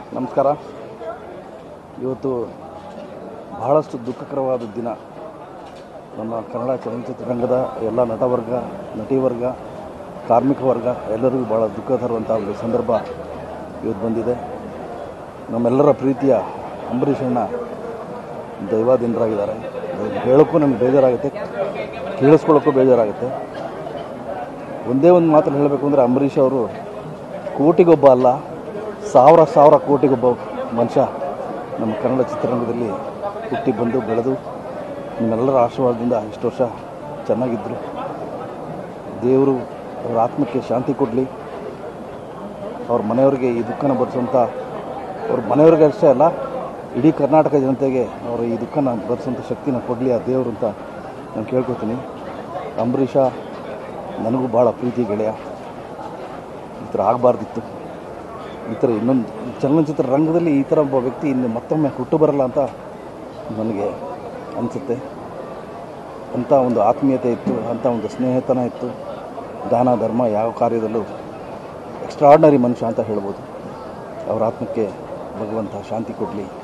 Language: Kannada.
ನಮಸ್ಕಾರ ಇವತ್ತು ಬಹಳಷ್ಟು ದುಃಖಕರವಾದ ದಿನ ನಮ್ಮ ಕನ್ನಡ ಚಲನಚಿತ್ರರಂಗದ ಎಲ್ಲ ನಟವರ್ಗ ನಟಿವರ್ಗ ಕಾರ್ಮಿಕ ವರ್ಗ ಎಲ್ಲರಿಗೂ ಭಾಳ ದುಃಖ ತರುವಂಥ ಒಂದು ಸಂದರ್ಭ ಇವತ್ತು ಬಂದಿದೆ ನಮ್ಮೆಲ್ಲರ ಪ್ರೀತಿಯ ಅಂಬರೀಷ್ ಅಣ್ಣ ದೈವಾಧೀನರಾಗಿದ್ದಾರೆ ಅದನ್ನ ಹೇಳೋಕ್ಕೂ ನಮ್ಗೆ ಬೇಜಾರಾಗುತ್ತೆ ಕೇಳಿಸ್ಕೊಳ್ಳೋಕ್ಕೂ ಬೇಜಾರಾಗುತ್ತೆ ಒಂದೇ ಒಂದು ಮಾತನ್ನು ಹೇಳಬೇಕು ಅಂದರೆ ಅಂಬರೀಷ್ ಅವರು ಕೋಟಿಗೊಬ್ಬ ಅಲ್ಲ ಸಾವಿರ ಸಾವಿರ ಕೋಟಿಗೊಬ್ಬ ಮನುಷ್ಯ ನಮ್ಮ ಕನ್ನಡ ಚಿತ್ರರಂಗದಲ್ಲಿ ಹುಟ್ಟಿ ಬಂದು ಬೆಳೆದು ನಿಮ್ಮೆಲ್ಲರ ಆಶೀರ್ವಾದದಿಂದ ಇಷ್ಟು ವರ್ಷ ಚೆನ್ನಾಗಿದ್ದರು ದೇವರು ಅವರ ಆತ್ಮಕ್ಕೆ ಶಾಂತಿ ಕೊಡಲಿ ಅವ್ರ ಮನೆಯವರಿಗೆ ಈ ದುಃಖನ ಭರಿಸುವಂಥ ಅವ್ರ ಮನೆಯವ್ರಿಗೆ ಅಷ್ಟೇ ಅಲ್ಲ ಇಡೀ ಕರ್ನಾಟಕ ಜನತೆಗೆ ಅವರು ಈ ದುಃಖನ ಭರಿಸುವಂಥ ಶಕ್ತಿನ ಕೊಡಲಿ ಆ ದೇವರು ಅಂತ ನಾನು ಕೇಳ್ಕೊತೀನಿ ಅಂಬರೀಷ ನನಗೂ ಭಾಳ ಪ್ರೀತಿ ಗೆಳೆಯ ಈ ಥರ ಆಗಬಾರ್ದಿತ್ತು ಈ ಥರ ಇನ್ನೊಂದು ಚಲನಚಿತ್ರ ರಂಗದಲ್ಲಿ ಈ ಥರ ಒಬ್ಬ ವ್ಯಕ್ತಿ ಇನ್ನು ಮತ್ತೊಮ್ಮೆ ಹುಟ್ಟು ಬರಲ್ಲ ಅಂತ ನನಗೆ ಅನಿಸುತ್ತೆ ಅಂಥ ಒಂದು ಆತ್ಮೀಯತೆ ಇತ್ತು ಅಂಥ ಒಂದು ಸ್ನೇಹಿತನ ಇತ್ತು ದಾನ ಧರ್ಮ ಯಾವ ಕಾರ್ಯದಲ್ಲೂ ಎಕ್ಸ್ಟ್ರಾರ್ಡನರಿ ಮನುಷ್ಯ ಅಂತ ಹೇಳ್ಬೋದು ಅವರ ಆತ್ಮಕ್ಕೆ ಭಗವಂತ ಶಾಂತಿ ಕೊಡಲಿ